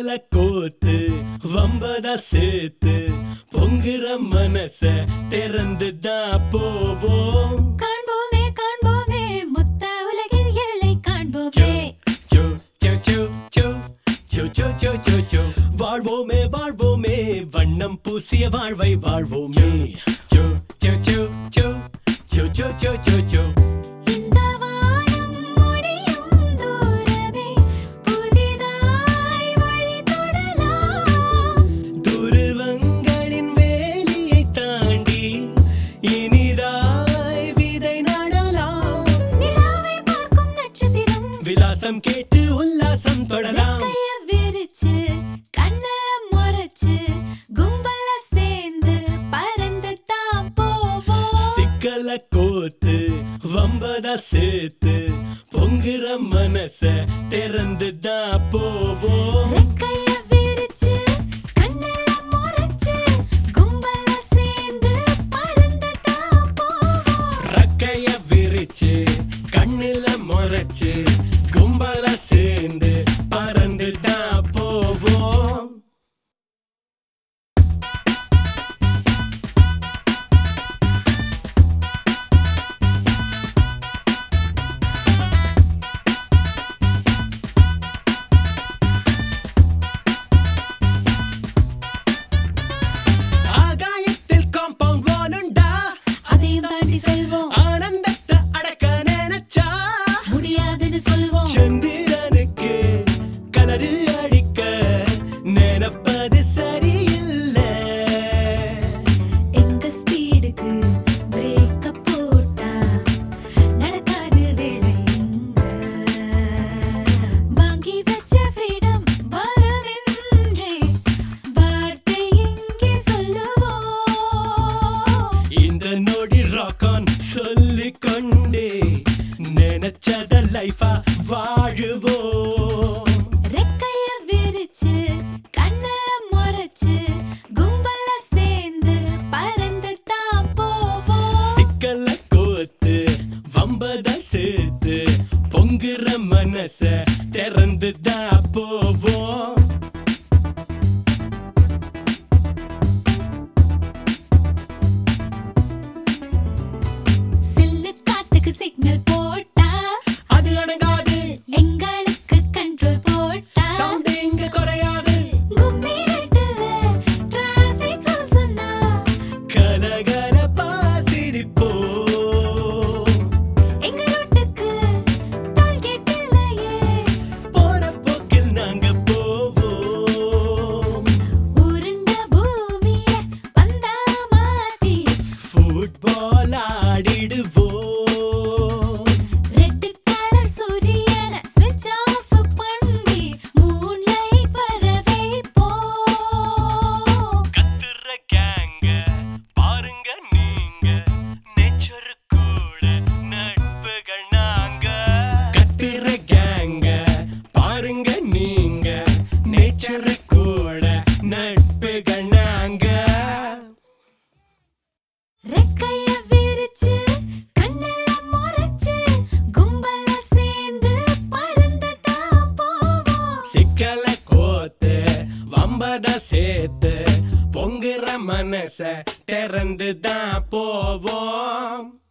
சிக்கல கோத்து வம்பதா சேர்த்து பொங்குற மனச திறந்து தான் போவோம் காண்போமே காண்போமே மொத்த உலகின் எல்லை காண்போமே சோ, சோ, சோ, சோ, சோ, சோ, சோ, சோ, சோ. வாழ்வோமே வாழ்வோமே வண்ணம் பூசிய வாழ்வை வாழ்வோமே சோ, சோ, சோ, சோ, சோ, சோ, சோ, சோ, சோ. இந்த வானம் முடியும் தூரமே புதிதாய் வழி தொடலாம் துருவங்களின் வேலியை தாண்டி இனிதாய் விதை நடலாம் நிலாவை பார்க்கும் நட்சத்திரம் விலாசம் கேட்டு உல்லாசம் தொடலாம் ரெக்கைய விரிச்சு கண்ணை முறைச்சு கும்பல சேர்ந்து பறந்து தான் போவோம் சிக்கல கோத்து வம்பதா சேர்த்து பொங்குற மனச திறந்து தான் போவோம் ரெக்கைய விரிச்சு கண்ணுல முறைச்சு கும்பல சேர்ந்து பறந்து தான் போவோம் ரக்கைய விரிச்சு கண்ணுல முறைச்சு கும்பல சேர்ந்து பறந்து தான் போவோம் ஆகாயத்தில் காம்பவுண்ட் வாலுண்டா அதையும் தாண்டி செல்வோம் ஆனந்தத்தை அடக்க நினைச்சா முடியாதுன்னு சொல்வோம் சந்திரனுக்கு கலரு அடிக்க நினைப்பது சரியில்லை எங்க ஸ்பீடுக்கு பிரேக்க போட்டா நடக்காது வேலை இங்க வாங்கி வச்ச ஃப்ரீடம் வரவென்றே வார்த்தை இங்கே சொல்லுவோம் இந்த நொடி ராக்கான் சொல்லிக் கொண்டே நினைச்சத லைஃபா வாழுவோம் ரெக்கைய விரிச்சு கண்ணுல முறைச்சு கும்பல சேர்ந்து பறந்து தான் போவோம் சிக்கல கோத்து வம்பத சேர்த்து பொங்குற மனச திறந்து தான் போவோம் சில்லு காத்துக்கு சிக்னல் போட்டா அது அடங்காது எங்களுக்கு கண்ட்ரோல் போட்டா சவுண்ட் இங்க குறையாது கும்மிரட்டுல traffic rules சொன்னா கலகலப்பா சிரிப்போம் எங்க ரோட்டுக்கு toll gate இல்லையே. போற போக்கில் நாங்க போவோம் உருண்ட பூமிய பந்தா மாத்தி, ஃபுட்பால் ஆடிடுவோம் red color சூரியனை switch off பண்ணி, moonlight வர வைப்போம். கத்துற கேங்க பாருங்க நீங்க நேச்சர் கூட நட்புகள் நாங்க கத்துற கேங்க பாருங்க நீங்க நேச்சர் கூட நட்புகள் நாங்க ரெக்கைய விரிச்சு, கண்ணுல முறைச்சு, கும்பல சேர்ந்து பறந்து தான் போவோம். சிக்கல கோத்து வம்பத சேர்த்து பொங்குற மனச திறந்து தான் போவோம்